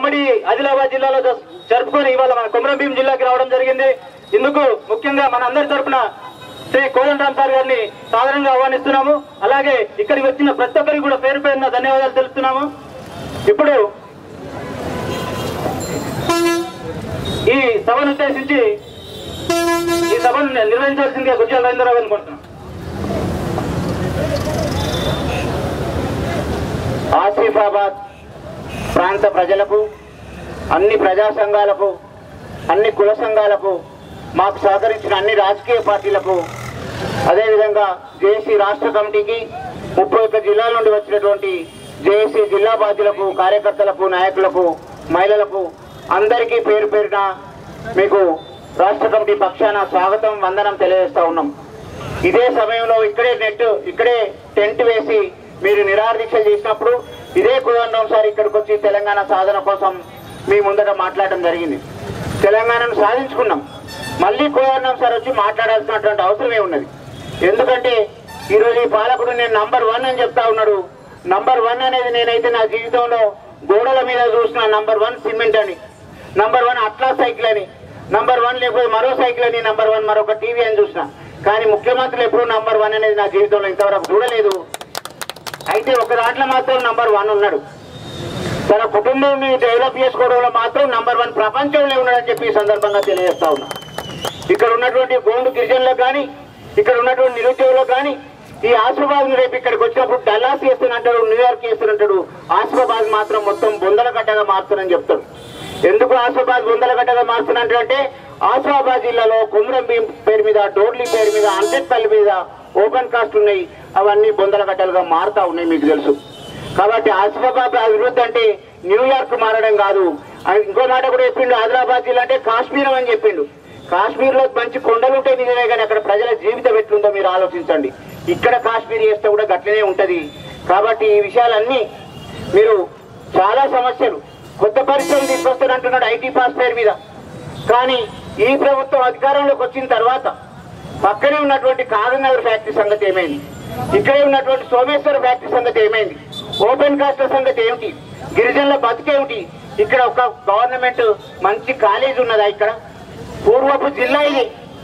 ఉమ్మడి ఆదిలాబాద్ జిల్లాలో జ- జరుపుకొని ఇవాళ మన కొమరంభీం జిల్లాకి రావడం జరిగింది ఇందుకు ముఖ్యంగా మన అందరి తరపున శ్రీ కోదండరామ్ సార్ గారిని సాధారణంగా ఆహ్వానిస్తున్నాము అలాగే ఇక్కడికి వచ్చిన ప్రతి ఒక్కరికి కూడా పేరు పేరున ధన్యవాదాలు తెలుపుతున్నాము ఇప్పుడు ఈ సభను ఉద్దేశించి ఈ సభను నిర్వహించాల్సిందిగా గుజ్జాల రవీంద్రరావు గారిని కోరుతున్నాం ఆసిఫాబాద్ ప్రాంత ప్రజలకు అన్ని ప్రజా సంఘాలకు అన్ని కుల సంఘాలకు మాకు సహకరించిన అన్ని రాజకీయ పార్టీలకు అదేవిధంగా జేఏసీ రాష్ట్ర కమిటీకి ముప్పై ఒక్క జిల్లాల నుండి వచ్చినటువంటి జేఏసీ జిల్లా బాధ్యులకు కార్యకర్తలకు నాయకులకు మహిళలకు అందరికీ పేరు పేరున మీకు రాష్ట్ర కమిటీ పక్షాన స్వాగతం వందనం తెలియజేస్తా ఉన్నాం ఇదే సమయంలో ఇక్కడే నెట్ ఇక్కడే టెంట్ వేసి మీరు నిరాదీక్ష చేసినప్పుడు ఇదే కుదండం సార్ ఇక్కడికి వచ్చి తెలంగాణ సాధన కోసం మీ ముందట మాట్లాడడం జరిగింది తెలంగాణను సాధించుకున్నాం మళ్ళీ కుదండం సార్ వచ్చి మాట్లాడాల్సినటువంటి అవసరమే ఉన్నది ఎందుకంటే ఈరోజు ఈ పాలకుడు నేను నంబర్ వన్ అని చెప్తా ఉన్నాడు నంబర్ వన్ అనేది నేనైతే నా జీవితంలో గోడల మీద చూసిన నంబర్ వన్ సిమెంట్ అని నంబర్ వన్ అట్లా సైకిల్ అని నంబర్ వన్ లేకపోతే మరో సైకిల్ అని నంబర్ వన్ మరొక టీవీ అని చూసిన కానీ ముఖ్యమంత్రులు ఎప్పుడు నంబర్ వన్ అనేది నా జీవితంలో ఇంతవరకు చూడలేదు అయితే ఒక దాంట్లో మాత్రం నంబర్ వన్ ఉన్నాడు తన కుటుంబాన్ని డెవలప్ చేసుకోవడంలో మాత్రం నంబర్ వన్ ప్రపంచంలో ఉన్నాడని చెప్పి ఈ సందర్భంగా తెలియజేస్తా ఉన్నా ఇక్కడ ఉన్నటువంటి గోండు గిరిజనులకు కానీ ఇక్కడ ఉన్నటువంటి నిరుద్యోగులకు కానీ ఈ ఆసిఫాబాద్ రేపు ఇక్కడికి వచ్చినప్పుడు డల్లాస్ చేస్తున్నట్టాడు న్యూయార్క్ చేస్తున్నట్టాడు ఆసిఫాబాద్ మాత్రం మొత్తం బొందల గడ్డగా మారుతానని చెప్తాడు ఎందుకు ఆసిఫాబాద్ బొందల గడ్డగా మారుతున్నట్టు అంటే ఆసిఫాబాద్ జిల్లాలో కుమ్రం భీం పేరు మీద డోర్లీ పేరు మీద అంజెట్పల్లి మీద ఓపెన్ కాస్ట్ ఉన్నాయి అవన్నీ బొందల గడ్డలుగా మారుతా ఉన్నాయి మీకు తెలుసు కాబట్టి ఆసిఫాబాద్ అభివృద్ధి అంటే న్యూయార్క్ మారడం కాదు ఆయన ఇంకో మాట కూడా చెప్పిండు ఆదిలాబాద్ జిల్లా అంటే కాశ్మీరం అని చెప్పిండు కాశ్మీర్ లో మంచి కొండలు ఉంటాయి నిజమే కానీ అక్కడ ప్రజల జీవితం ఎట్లుందో మీరు ఆలోచించండి ఇక్కడ కాశ్మీర్ చేస్తే కూడా గట్లనే ఉంటది కాబట్టి ఈ విషయాలన్నీ మీరు చాలా సమస్యలు కొత్త పరిశ్రమలు తీసుకొస్తానంటున్నాడు ఐటీ పాస్ పేరు మీద కానీ ఈ ప్రభుత్వం అధికారంలోకి వచ్చిన తర్వాత పక్కనే ఉన్నటువంటి కాగనగర్ ఫ్యాక్టరీ సంగతి ఏమైంది ఇక్కడే ఉన్నటువంటి సోమేశ్వర ఫ్యాక్టరీ సంగతి ఏమైంది ఓపెన్ కాస్ట్ సంగతి ఏమిటి గిరిజనుల బతుకేమిటి ఇక్కడ ఒక గవర్నమెంట్ మంచి కాలేజ్ ఉన్నదా ఇక్కడ పూర్వపు జిల్లా ఇది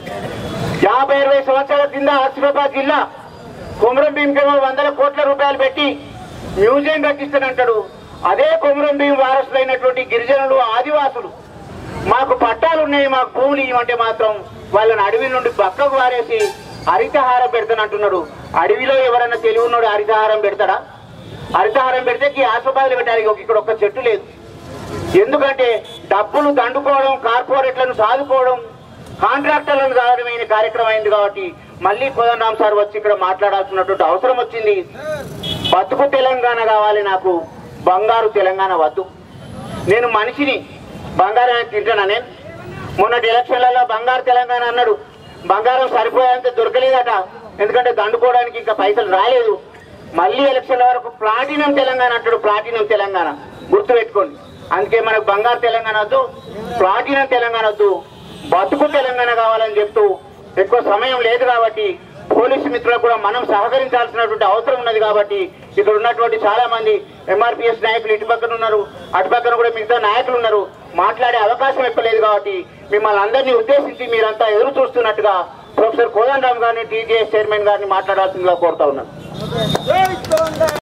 యాభై ఇరవై సంవత్సరాల కింద ఆసిఫాబాద్ జిల్లా కొమరం భీంకేమో వందల కోట్ల రూపాయలు పెట్టి మ్యూజియం కట్టిస్తానంటాడు అదే కొమరం భీం వారసులైనటువంటి గిరిజనులు ఆదివాసులు మాకు పట్టాలు ఉన్నాయి మాకు భూములు ఇవ్వమంటే మాత్రం వాళ్ళని అడవి నుండి పక్కకు వారేసి హరితహారం పెడతానంటున్నాడు అడవిలో ఎవరన్నా తెలివి ఉన్నాడు హరితహారం పెడతాడా హరితహారం పెడితే ఈ ఆసుపత్రులు పెట్టాలి ఇక్కడ ఒక్క చెట్టు లేదు ఎందుకంటే డబ్బులు దండుకోవడం కార్పొరేట్లను సాదుకోవడం కాంట్రాక్టర్లను సాధనమైన కార్యక్రమం అయింది కాబట్టి మళ్ళీ కోదండరామ్ సార్ వచ్చి ఇక్కడ మాట్లాడాల్సినటువంటి అవసరం వచ్చింది బతుకు తెలంగాణ కావాలి నాకు బంగారు తెలంగాణ వద్దు నేను మనిషిని బంగారం అనేది తింటానా నేను మొన్నటి ఎలక్షన్లలో బంగారు తెలంగాణ అన్నాడు బంగారం సరిపోయేంత దొరకలేదట ఎందుకంటే దండుకోవడానికి ఇంకా పైసలు రాలేదు మళ్ళీ ఎలక్షన్ల వరకు ప్లాటినం తెలంగాణ అంటాడు ప్లాటినం తెలంగాణ గుర్తు పెట్టుకోండి అందుకే మనకు బంగారు తెలంగాణ వద్దు ప్లాటినం తెలంగాణ వద్దు బతుకు తెలంగాణ కావాలని చెప్తూ ఎక్కువ సమయం లేదు కాబట్టి పోలీసు మిత్రులకు కూడా మనం సహకరించాల్సినటువంటి అవసరం ఉన్నది కాబట్టి ఇక్కడ ఉన్నటువంటి చాలా మంది ఎంఆర్పిఎస్ నాయకులు ఇటు పక్కన ఉన్నారు అటు పక్కన కూడా మిగతా నాయకులు ఉన్నారు మాట్లాడే అవకాశం ఎక్కువ లేదు కాబట్టి మిమ్మల్ని అందరినీ ఉద్దేశించి మీరంతా ఎదురు చూస్తున్నట్టుగా ప్రొఫెసర్ కోదండరామ్ గారిని టీజీఎస్ చైర్మన్ గారిని మాట్లాడాల్సిందిగా కోరుతా ఉన్నాను